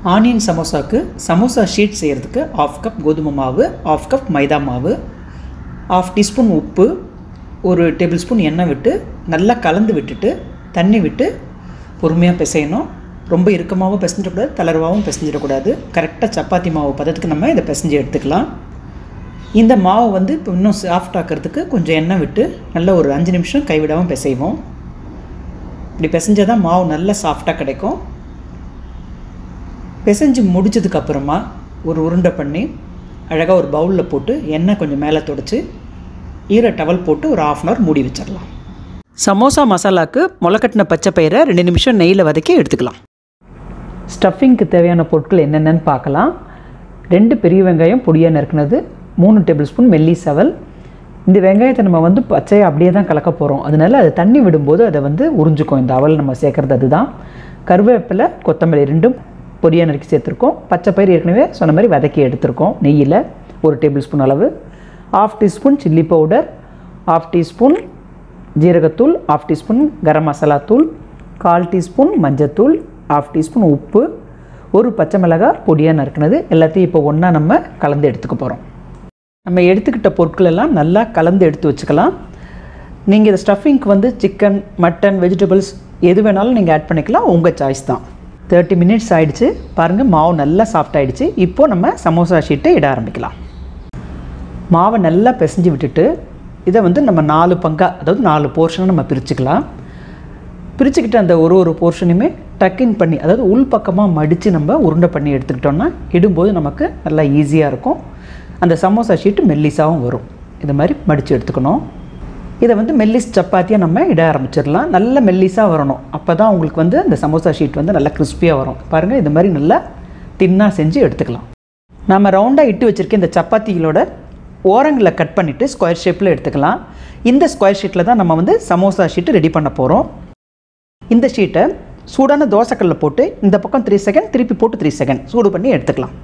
onion சமோசாக்கு samosa sheet செய்கிறதுக்கு half cup கோதுமை மாவு ஆஃப் கப் மைதா மாவு ஆஃப் டீஸ்பூன் உப்பு ஒரு டேபிள் ஸ்பூன் எண்ணெய் விட்டு நல்லா கலந்து விட்டுட்டு தண்ணி விட்டு பொறுமையாக பிசையணும் ரொம்ப இறுக்கமாகவும் பிசைஞ்சிடக்கூடாது தளர்வாகவும் பிசைஞ்சிடக்கூடாது கரெக்டாக சப்பாத்தி மாவு பதத்துக்கு நம்ம இதை பிசைஞ்சு எடுத்துக்கலாம் இந்த மாவு வந்து இப்போ இன்னும் சாஃப்ட் ஆக்கிறதுக்கு கொஞ்சம் எண்ணெய் விட்டு நல்லா ஒரு அஞ்சு நிமிஷம் கைவிடாமல் பிசைவோம் இப்படி பிசைஞ்சால் தான் மாவு நல்லா சாஃப்டாக கிடைக்கும் பிசைஞ்சு முடிச்சதுக்கப்புறமா ஒரு உருண்டை பண்ணி அழகாக ஒரு பவுலில் போட்டு எண்ணெய் கொஞ்சம் மேலே தொடச்சி ஈர டவல் போட்டு ஒரு ஆஃப் அன் ஹவர் மூடி வச்சிடலாம் சமோசா மசாலாவுக்கு முளைக்கட்டின பச்சை பயிரை ரெண்டு நிமிஷம் நெய்யில் வதக்கி எடுத்துக்கலாம் ஸ்டஃபிங்க்கு தேவையான பொருட்கள் என்னென்னு பார்க்கலாம் ரெண்டு பெரிய வெங்காயம் பொடியாக நறுக்குனது மூணு டேபிள் ஸ்பூன் மெல்லி சவல் இந்த வெங்காயத்தை நம்ம வந்து பச்சையாக அப்படியே தான் கலக்க போகிறோம் அதனால அது தண்ணி விடும்போது அதை வந்து உறிஞ்சுக்கும் இந்த அவல் நம்ம சேர்க்குறது அதுதான் கருவேப்பிலை கொத்தமல்லி ரெண்டும் பொடியாக நறுக்கி சேர்த்துருக்கோம் பச்சை பயிர் ஏற்கனவே சொன்ன மாதிரி வதக்கி எடுத்திருக்கோம் நெய்யில் ஒரு டேபிள் ஸ்பூன் அளவு half teaspoon chilli powder half teaspoon ஜீரகத்தூள் ஆஃப் டீஸ்பூன் கரம் மசாலா தூள் கால் டீஸ்பூன் மஞ்சத்தூள் ஆஃப் டீஸ்பூன் உப்பு ஒரு பச்சை மிளகாய் பொடியாக நறுக்குனது எல்லாத்தையும் இப்போ ஒன்றா நம்ம கலந்து எடுத்துக்க போகிறோம் நம்ம எடுத்துக்கிட்ட பொருட்கள் எல்லாம் நல்லா கலந்து எடுத்து வச்சுக்கலாம் நீங்கள் இந்த ஸ்டஃபிங்க்கு வந்து சிக்கன் மட்டன் வெஜிடபிள்ஸ் எது வேணாலும் நீங்கள் ஆட் பண்ணிக்கலாம் உங்கள் சாய்ஸ் தான் தேர்ட்டி மினிட்ஸ் ஆயிடுச்சு பாருங்கள் மாவு நல்லா சாஃப்ட் ஆயிடுச்சு இப்போது நம்ம சமோசா ஷீட்டை இட ஆரம்பிக்கலாம் மாவை நல்லா பிசைஞ்சு விட்டுட்டு இதை வந்து நம்ம நாலு பங்காக அதாவது நாலு போர்ஷனை நம்ம பிரிச்சுக்கலாம் பிரிச்சுக்கிட்டு அந்த ஒரு ஒரு போர்ஷனையுமே டக்கின் பண்ணி அதாவது உள் பக்கமாக மடித்து நம்ம உருண்டை பண்ணி எடுத்துக்கிட்டோம்னா இடும்போது நமக்கு நல்லா ஈஸியாக இருக்கும் அந்த சமோசா ஷீட்டு மெல்லிஸாகவும் வரும் இது மாதிரி மடித்து எடுத்துக்கணும் இதை வந்து மெல்லிஸ் சப்பாத்தியாக நம்ம இட ஆரம்பிச்சிடலாம் நல்ல மெல்லிஸாக வரணும் அப்போ தான் உங்களுக்கு வந்து அந்த சமோசா ஷீட் வந்து நல்லா கிறிஸ்பியாக வரும் பாருங்கள் இது மாதிரி நல்லா தின்னாக செஞ்சு எடுத்துக்கலாம் நம்ம ரவுண்டாக இட்டு வச்சுருக்க இந்த சப்பாத்திகளோட ஓரங்களை கட் பண்ணிவிட்டு ஸ்கொயர் ஷேப்பில் எடுத்துக்கலாம் இந்த ஸ்கொயர் ஷீட்டில் தான் நம்ம வந்து சமோசா ஷீட்டு ரெடி பண்ண போகிறோம் இந்த ஷீட்டை சூடான தோசைக்கல்லில் போட்டு இந்த பக்கம் த்ரீ செகண்ட் திருப்பி போட்டு த்ரீ செகண்ட் சூடு பண்ணி எடுத்துக்கலாம்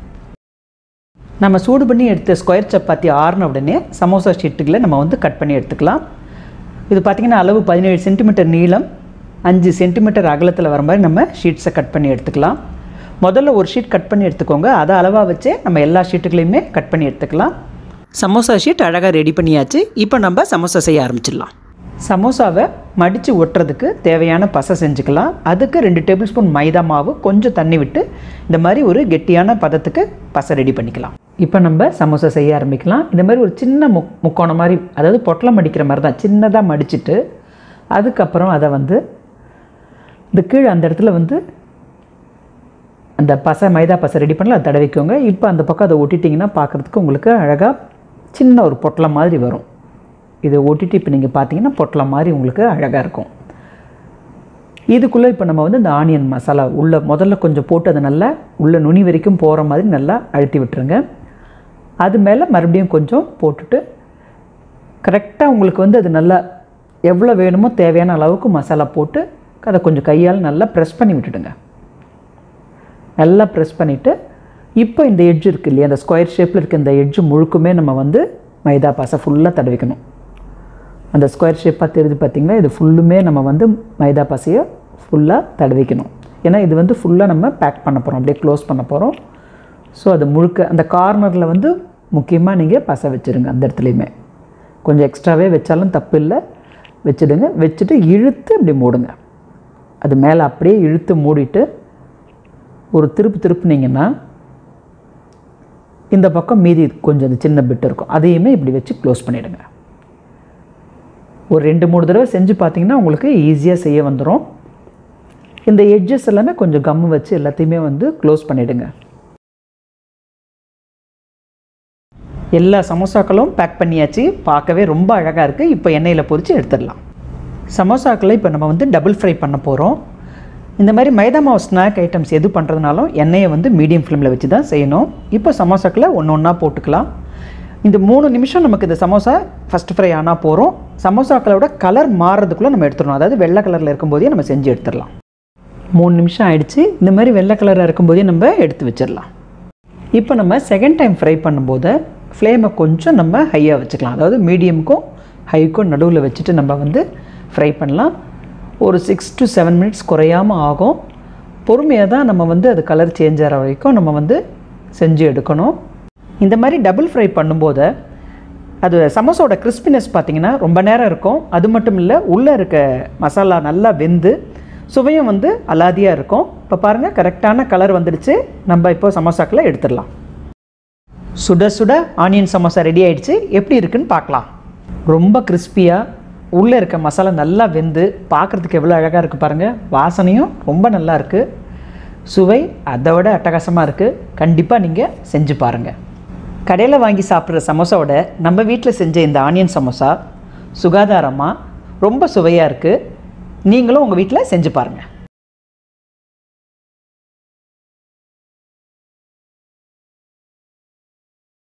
நம்ம சூடு பண்ணி எடுத்த ஸ்கொயர் சப்பாத்தி ஆறின உடனே சமோசா ஷீட்டுகளை நம்ம வந்து கட் பண்ணி எடுத்துக்கலாம் இது பார்த்திங்கன்னா அளவு பதினேழு சென்டிமீட்டர் நீளம் அஞ்சு சென்டிமீட்டர் அகலத்தில் வர மாதிரி நம்ம ஷீட்ஸை கட் பண்ணி எடுத்துக்கலாம் முதல்ல ஒரு ஷீட் கட் பண்ணி எடுத்துக்கோங்க அதை அளவாக வச்சே நம்ம எல்லா ஷீட்டுகளையுமே கட் பண்ணி எடுத்துக்கலாம் சமோசா ஷீட் அழகாக ரெடி பண்ணியாச்சு இப்போ நம்ம சமோசா செய்ய ஆரம்பிச்சிடலாம் சமோசாவை மடித்து ஒட்டுறதுக்கு தேவையான பசை செஞ்சுக்கலாம் அதுக்கு ரெண்டு டேபிள் ஸ்பூன் மைதா மாவு கொஞ்சம் தண்ணி விட்டு இந்த மாதிரி ஒரு கெட்டியான பதத்துக்கு பசை ரெடி பண்ணிக்கலாம் இப்போ நம்ம சமோசா செய்ய ஆரம்பிக்கலாம் இந்த மாதிரி ஒரு சின்ன முக் முக்கோணம் மாதிரி அதாவது பொட்டலம் மடிக்கிற மாதிரி தான் சின்னதாக மடிச்சுட்டு அதுக்கப்புறம் அதை வந்து இந்த கீழே அந்த இடத்துல வந்து அந்த பசை மைதா பசை ரெடி பண்ணல அதை தடவிக்கோங்க இப்போ அந்த பக்கம் அதை ஒட்டிட்டிங்கன்னா பார்க்குறதுக்கு உங்களுக்கு அழகாக சின்ன ஒரு பொட்டலம் மாதிரி வரும் இதை ஒட்டிட்டு இப்போ நீங்கள் பார்த்தீங்கன்னா பொட்டலம் மாதிரி உங்களுக்கு அழகாக இருக்கும் இதுக்குள்ளே இப்போ நம்ம வந்து இந்த ஆனியன் மசாலா உள்ளே முதல்ல கொஞ்சம் போட்டு அதை நல்லா உள்ளே நுனி வரைக்கும் போகிற மாதிரி நல்லா அழுத்தி விட்டுருங்க அது மேலே மறுபடியும் கொஞ்சம் போட்டுட்டு கரெக்டாக உங்களுக்கு வந்து அது நல்லா எவ்வளோ வேணுமோ தேவையான அளவுக்கு மசாலா போட்டு அதை கொஞ்சம் கையால் நல்லா ப்ரெஸ் பண்ணி விட்டுடுங்க நல்லா ப்ரெஸ் பண்ணிவிட்டு இப்போ இந்த எட்ஜ் இருக்குது இல்லையா அந்த ஸ்கொயர் ஷேப்பில் இருக்க இந்த எட்ஜு முழுக்குமே நம்ம வந்து மைதா பாசை ஃபுல்லாக தடவிக்கணும் அந்த ஸ்கொயர் ஷேப்பாக தெரிஞ்சு பார்த்திங்கன்னா இது ஃபுல்லுமே நம்ம வந்து மைதா பாசையை ஃபுல்லாக தடவிக்கணும் ஏன்னா இது வந்து ஃபுல்லாக நம்ம பேக் பண்ண போகிறோம் அப்படியே க்ளோஸ் பண்ண போகிறோம் ஸோ அது முழுக்க அந்த கார்னரில் வந்து முக்கியமாக நீங்கள் பசை வச்சுருங்க அந்த இடத்துலையுமே கொஞ்சம் எக்ஸ்ட்ராவே வச்சாலும் தப்பு இல்லை வச்சுடுங்க வச்சுட்டு இழுத்து இப்படி மூடுங்க அது மேலே அப்படியே இழுத்து மூடிட்டு ஒரு திருப்பு திருப்புனீங்கன்னா இந்த பக்கம் மீதி கொஞ்சம் அந்த சின்ன பிட் இருக்கும் அதையுமே இப்படி வச்சு க்ளோஸ் பண்ணிவிடுங்க ஒரு ரெண்டு மூணு தடவை செஞ்சு பார்த்தீங்கன்னா உங்களுக்கு ஈஸியாக செய்ய வந்துடும் இந்த எட்ஜஸ் எல்லாமே கொஞ்சம் கம்மு வச்சு எல்லாத்தையுமே வந்து க்ளோஸ் பண்ணிவிடுங்க எல்லா சமோசாக்களும் பேக் பண்ணியாச்சு பார்க்கவே ரொம்ப அழகாக இருக்குது இப்போ எண்ணெயில் பொரித்து எடுத்துடலாம் சமோசாக்களை இப்போ நம்ம வந்து டபுள் ஃப்ரை பண்ண போகிறோம் இந்த மாதிரி மைதா மாவு ஸ்நாக் ஐட்டம்ஸ் எது பண்ணுறதுனாலும் எண்ணெயை வந்து மீடியம் ஃப்ளேமில் வச்சு தான் செய்யணும் இப்போ சமோசாக்களை ஒன்று ஒன்றா போட்டுக்கலாம் இந்த மூணு நிமிஷம் நமக்கு இந்த சமோசா ஃபஸ்ட் ஃப்ரை ஆனால் போகிறோம் சமோசாக்களோட கலர் மாறுறதுக்குள்ளே நம்ம எடுத்துடணும் அதாவது வெள்ளை கலரில் இருக்கும்போதே நம்ம செஞ்சு எடுத்துடலாம் மூணு நிமிஷம் ஆயிடுச்சு இந்த மாதிரி வெள்ளை கலராக இருக்கும்போதே நம்ம எடுத்து வச்சிடலாம் இப்போ நம்ம செகண்ட் டைம் ஃப்ரை பண்ணும்போது ஃப்ளேமை கொஞ்சம் நம்ம ஹையாக வச்சுக்கலாம் அதாவது மீடியமுக்கும் ஹைக்கும் நடுவில் வச்சுட்டு நம்ம வந்து ஃப்ரை பண்ணலாம் ஒரு சிக்ஸ் டு செவன் மினிட்ஸ் குறையாமல் ஆகும் பொறுமையாக தான் நம்ம வந்து அது கலர் சேஞ்ச் ஆகிற வரைக்கும் நம்ம வந்து செஞ்சு எடுக்கணும் இந்த மாதிரி டபுள் ஃப்ரை பண்ணும்போது அது சமோசாவோட கிறிஸ்பினஸ் பார்த்திங்கன்னா ரொம்ப நேரம் இருக்கும் அது மட்டும் இல்லை உள்ளே இருக்க மசாலா நல்லா வெந்து சுவையும் வந்து அலாதியாக இருக்கும் இப்போ பாருங்கள் கரெக்டான கலர் வந்துடுச்சு நம்ம இப்போ சமோசாக்கில் எடுத்துடலாம் சுட சுட ஆனியன் சமோசா ரெடி ஆயிடுச்சு எப்படி இருக்குன்னு பார்க்கலாம் ரொம்ப கிறிஸ்பியாக உள்ளே இருக்க மசாலா நல்லா வெந்து பார்க்குறதுக்கு எவ்வளோ அழகாக இருக்குது பாருங்கள் வாசனையும் ரொம்ப நல்லா இருக்குது சுவை அதை விட அட்டகாசமாக இருக்குது கண்டிப்பாக நீங்கள் செஞ்சு பாருங்கள் கடையில் வாங்கி சாப்பிட்ற சமோசாவோட நம்ம வீட்டில் செஞ்ச இந்த ஆனியன் சமோசா சுகாதாரமாக ரொம்ப சுவையாக இருக்குது நீங்களும் உங்கள் வீட்டில் செஞ்சு பாருங்கள்